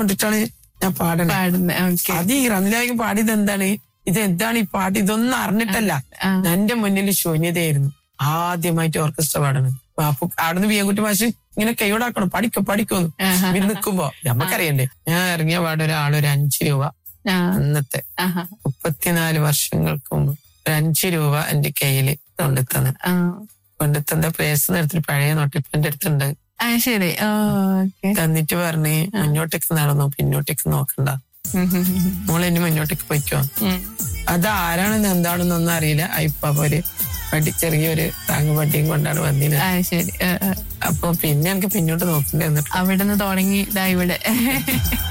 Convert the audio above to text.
കൊണ്ടിട്ടാണ് ഞാൻ പാടണത് പാടുന്ന ഓക്കെ അത് ഈ റംലാക്ക് പാടിയത് എന്താണ് ഇത് എന്താണ് ഈ പാട്ട് ഇതൊന്നും അറിഞ്ഞിട്ടല്ല ആ. എന്റെ മുന്നിൽ ശൂന്യതയായിരുന്നു ആദ്യമായിട്ട് ഓർക്കസ്ട്ര പാടണത് അപ്പൊ അവിടുന്ന് വിയൻകുട്ടി മാഷ് ഇങ്ങനെ കൈയോടാക്കണം പഠിക്കോ പഠിക്കോന്ന് ആഹാ. ഇവര് നിൽക്കുമ്പോ നമുക്കറിയണ്ടേ ഞാൻ ഇറങ്ങിയ പാട് ഒരാൾ ഒരു അഞ്ച് രൂപ ആ, അന്നത്തെ ആഹാ. മുപ്പത്തിനാല് വർഷങ്ങൾക്ക് മുമ്പ് ഒരു അഞ്ച് രൂപ എന്റെ കയ്യില് കൊണ്ടുത്തന്ന് ആ. കൊണ്ടുത്തന്ന പ്രേസ് എടുത്തിട്ട് പഴയ നോട്ട് ഇപ്പൊ എന്റെ അടുത്തുണ്ട് ആ ശരി ഓക്കെ തന്നിട്ട് പറഞ്ഞ് മുന്നോട്ടേക്ക് നടന്നു പിന്നോട്ടേക്ക് നോക്കണ്ട മോളെ ഇനി മുന്നോട്ടേക്ക് പോയിക്കോ അത് ആരാണെന്ന് എന്താണെന്നൊന്നും അറിയില്ല ഇപ്പൊ ഒരു വടി ചെറിയൊരു താങ്ങ് വട്ടിയും കൊണ്ടാണ് വന്നിന് ആ ശരി ആ, ആ. അപ്പൊ പിന്നെ എനിക്ക് പിന്നോട്ട് നോക്കണ്ടേ എന്നിട്ട് അവിടുന്ന് തുടങ്ങി ഇതാ ഇവിടെ